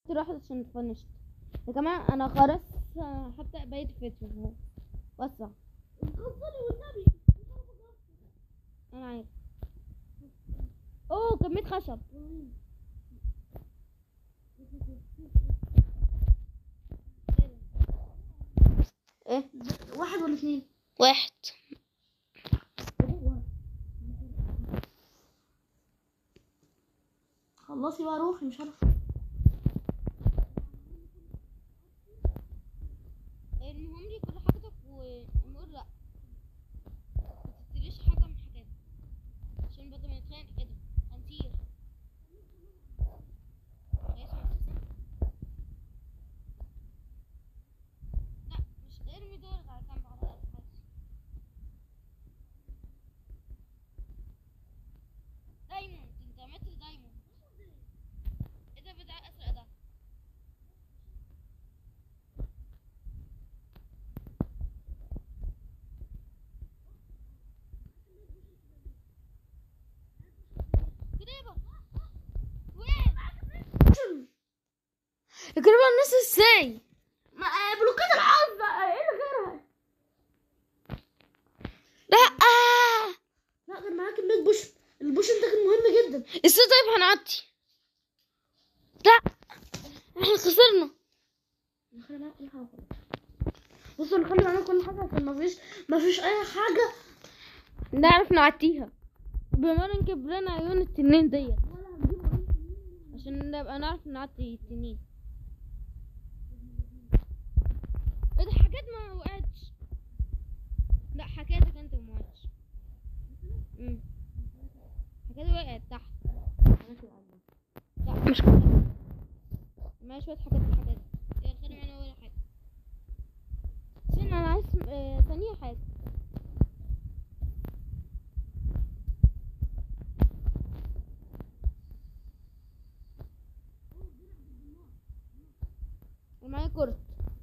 راحت عشان تفنشت يا جماعة انا خلاص هبدأ بقية الفيديو وسع كفري والنبي انا عارف اوه كمية خشب ايه واحد ولا اثنين واحد خلصي بقى روحي مش عارف المهم لي كل حاجتك ونقول لا ما تشتريش حاجة من حاجات عشان بدل ما نتخانق كده هنطير اسمع أساساً. لا مش ارمي دول على جنب على الأرض بس دايموند انت متر دايموند ايه ده بتاع اسرق ده كريبة وين الكريبة الناس ازاي ما آه، بلوكات العرض بقى ايه اللي غيرها لا لا كان معاك كمية بوش البوش ده كان مهم جدا ازاي طيب هنعدي لا احنا خسرنا نخلي معاك كل حاجة خلاص. بصوا نخلي معانا كل حاجة عشان مفيش مفيش أي حاجة نعرف نعديها بما ان كبرنا عيون التنين ديت ولا هنجيب عشان نبقى نعرف نعدي التنين ايه ده حاجات ما وقعتش لا حكايتك انت ما وقعتش امم حكايتي وقعت تحت لا مش كده معايا شوية حاجات في حاجات يلا خلي معانا ولا حاجة استنى انا عايز آه، ثانية حاجة ومعايا كرة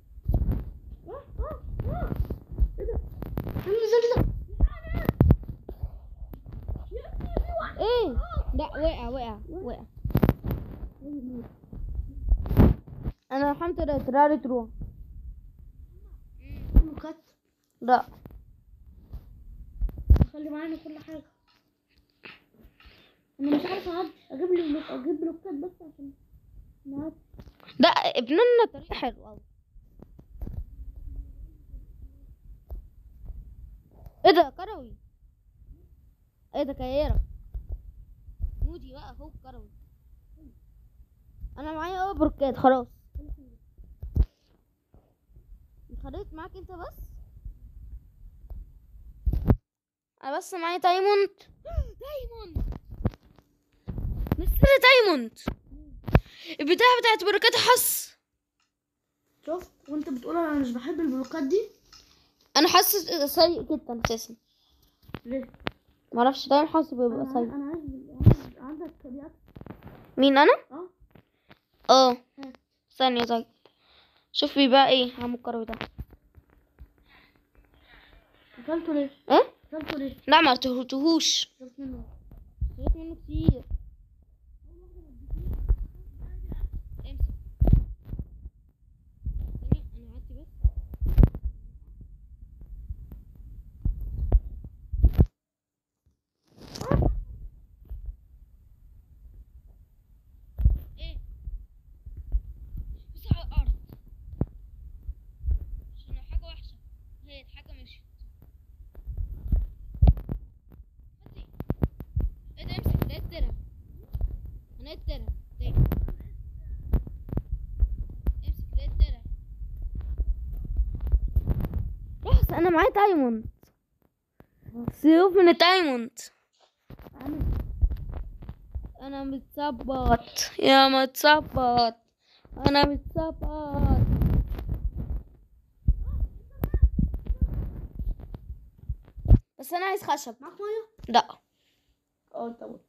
ايه لا وقع وقع وقع انا رحمت تراري تروح بلوكات لا خلي معانا كل حاجة أنا مش عارفة أعد أجيب لي بلوك أجيب بلوكات بس عشان نعد لا ابننا طريق حلو قوي ايه ده كروي ايه ده كيرة مودي بقى هو كروي انا معايا اهو بركات خلاص خليت معاك انت بس انا بس معايا دايموند دايموند مستر دايموند البتاعة بتاعت بركات حس شفت وأنت بتقول أنا مش بحب البلوكات دي انا حاسس سيء جدا اساسا ليه؟ معرفش دايما حاسس بيبقى أنا سيء أنا عايز عايز- عندك طريقة مين انا أه اه ها. ثانية طيب شوف بيبقى ايه عم الكروي ده أكلته ليه؟ ايه أكلته ليه؟ لا ما تهوتهوش أكلت منه شريت منه كتير امسك ثانية انا هعدي بس ايه بس على الارض عشان لو حاجة وحشة هي حاجة مشيت هاتي ايه ده امسك ده الدرع انا الدرع ده امسك ده الدرع بس انا معايا دايموند سيوف من الدايموند عامل انا متظبط يا متظبط انا متظبط بس انا عايز خشب معاك مية؟ لا أه أنت موت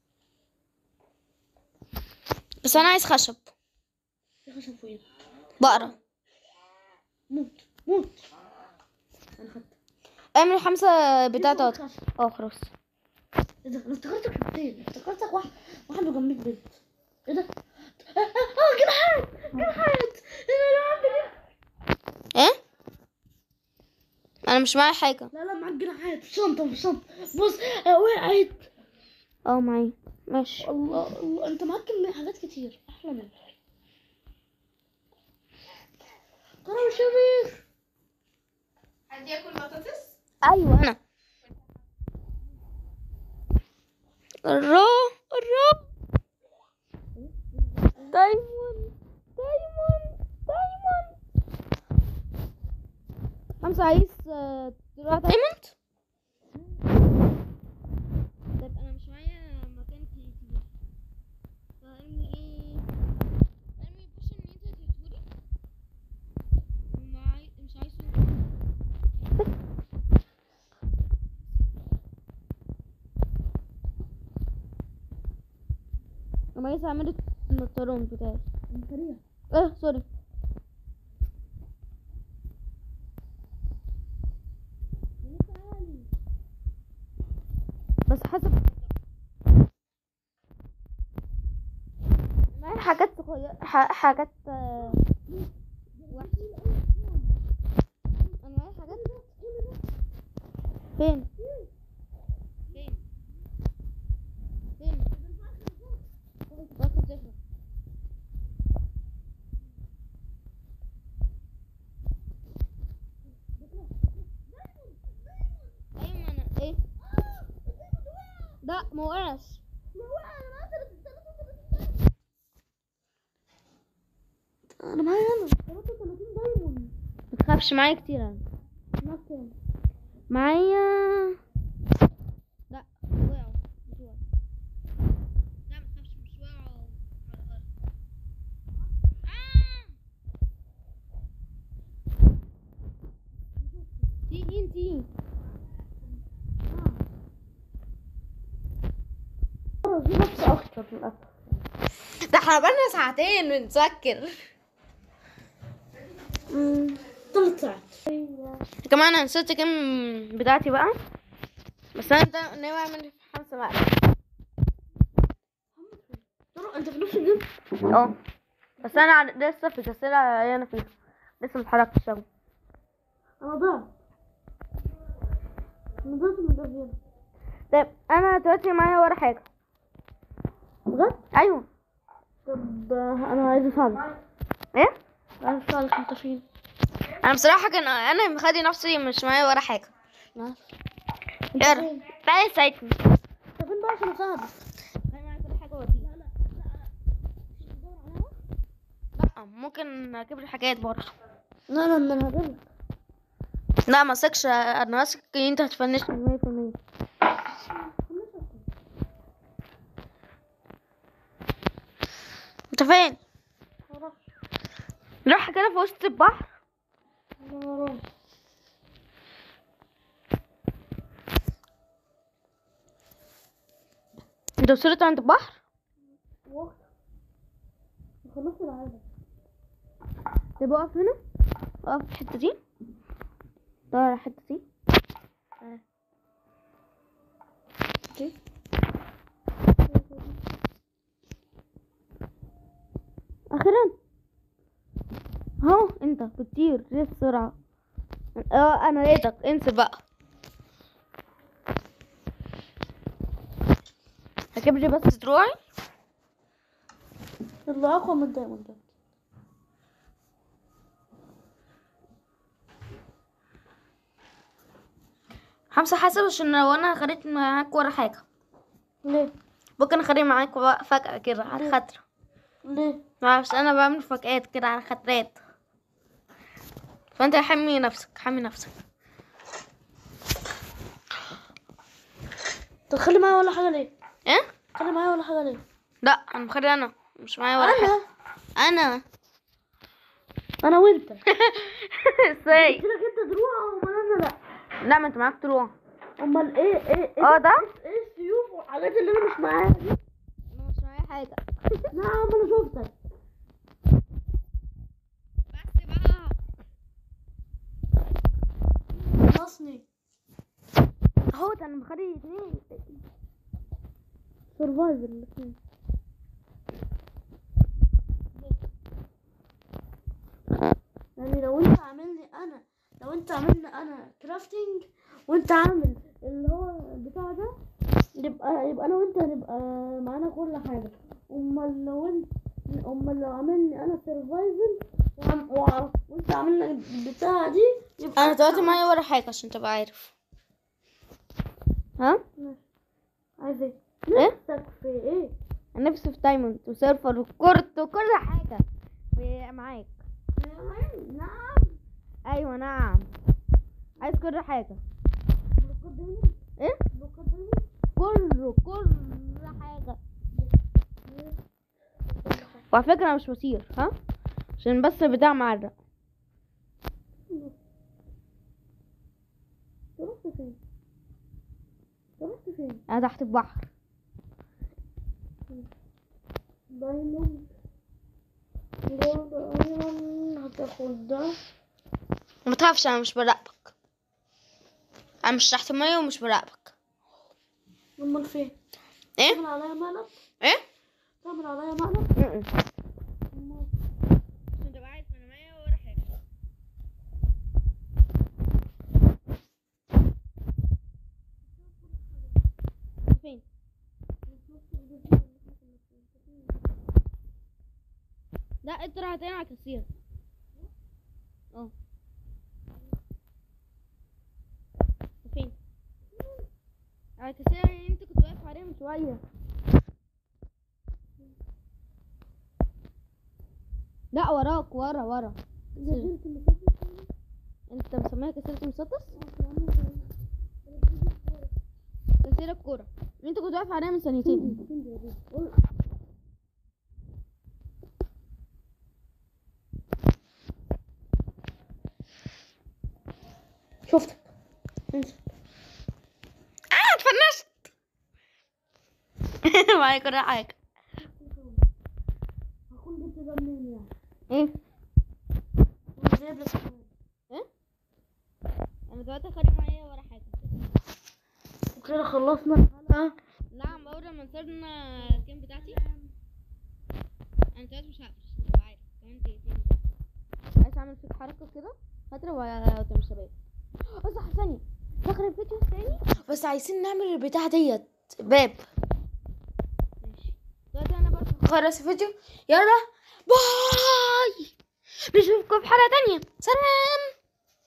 بس انا عايز خشب في خشب فوقينا بقرة موت موت أنا خدت اعمل خمسة بتاعتها خشب. اه خلاص ايه ده انا افتكرتك شفتين افتكرتك واحد واحد جنبيك بنت ايه ده اه اه جيب حاجه انا مش معايا حاجه لا لا معاك جناحات في شنطة في شنطة بص آه، وقعت اه معايا ماشي الله الله انت معاك كمية حاجات كتير احلى منك ترى شريف حد ياكل بطاطس ايوه انا الرو الرو دايموند دايموند دايموند خمسة عايز آه، تروح دايموند طيب انا مش معايا مكان كتير فارمي ايه ارمي بوشن ان انت تهتولي معاي مش عايز انا عايز اعمل النطرون بتاعي سريع اه سوري بس حسب معايا حاجات صغيرة ح- حاجات آه، وحشة انا معايا حاجات فين فين فين رقم صفر ايوه ما انا ايه لا ما وقعش انا معايا انا 33 دايموند ما تخافش معايا كتير انا معاك كام؟ معايا لا وقعوا مش وقعوا لا ما تخافش مش وقعوا على الارض آه! تيجي انتي في نفس اكتر للاسف ده احنا بقالنا ساعتين بنذاكر ثلاث ساعات كمان انا نسيت كم بتاعتي بقى بس انا ده ناوي اعمل في خمسة بقى ترى انت في نفس الجيم اه بس انا ع- لسه في السلسلة انا فيها لسه متحركتش اوي انا ضعت انا ضعت من الجيم طيب انا دلوقتي معايا ورا حاجة بجد؟ ايوه طب آه، انا عايز اساعدك ايه عايز اساعدك انت فين؟ انا بصراحة كان انا مخلي نفسي مش معايا ورا حاجة نعم يلا تعالي ساعدني انت فين بقى عشان اساعدك؟ انا معايا كل حاجة ودي لا ممكن اجيب الحاجات برضه لا لا ما انا هجيبك لا ما مسكش انا ماسك ان انت هتفنشني مية في المية انت فين راح كده في وسط البحر انا وراك انت وصلت عند البحر وقت خلصت العالم طب اقف هنا اقف في الحتة دي دور على الحتة دي تعالى. اوكي اخيرا اهو انت بتطير ليه بسرعة اه انا لقيتك انسى بقى هجيب لي بس دروعي يلا اقوى من الدايموند ده خمسة حسب عشان لو انا خدت معاك ورا حاجة ليه؟ ممكن اخلي معاك بقى فجأة كده على خاطر ليه؟ معرفش انا بعمل فجأات كده على خاطرات فانت حمي نفسك حمي نفسك تخلي معايا ولا حاجة ليه؟ ايه تخلي معايا ولا حاجة ليه؟ لا انا مخلي انا مش معايا ولا حاجة انا انا انا وانت ازاي قلت لك انت دروع امال انا لا لا ما انت معاك دروع امال ايه ايه ايه اه ده ايه السيوف والحاجات اللي انا مش معاها دي أنا مش معايا حاجة نعم انا شفتك بس بقى خلصني اهو ده انا مخلي اتنين سرفايفل الاثنين يعني لو انت عاملني انا لو انت انت عامل انا كرافتنج وانت عامل اللي هو البتاع ده يبقى يبقى انا وانت نبقى معانا كل حاجه امال لو انت امال لو عاملني انا سرفايفل وعم... وع- وانت عاملنا البتاعه دي يبقى انا دلوقتي معايا ولا حاجه عشان تبقى عارف ها عايز ايه ايه نفسك في ايه انا نفسي في دايموند وسيرفر وكورت وكل حاجه في- معاك نعم ايوه نعم عايز كل حاجه ايه كله كل حاجه وعلى فكره انا مش مثير ها عشان بس البتاع معرق رحت فين رحت فين انا تحت البحر دايموند جولد ايرون هتاخد ده ما تخافش انا مش براقبك انا مش تحت الميه ومش براقبك امال فين ايه تعمل عليا مقلب ايه تعمل عليا مقلب امال عشان تبقى عارف انا معايا ولا حاجه فين لا انت راح تاني على الكثير اه فين على الكثير اللي انت كنت واقف عليه من شويه لا وراك ورا ورا نزلت المسدس انت مسميها كسيرة مسدس كسيرة الكورة اللي انت كنت واقف عليها من ثانيتين شفتك اه اتفنشت معايا كل حاجة هكون جبت ده منين يعني ايه وانا جايب لك كمان. ايه انا دلوقتي خارج معايا ولا حاجة وكده خلصنا الحلقة نعم اول لما نصرنا الجيم بتاعتي انا دلوقتي مش هقفش عشان تبقى عارف كمان دقيقتين كده عايز اعمل فيك حركة كده فترة وتم شباب اه صح ثانية فاكر الفيديو التاني بس عايزين نعمل البتاع ديت باب ماشي دلوقتي انا برضه خلص الفيديو يلا باي نشوفكم في حلقة تانية سلام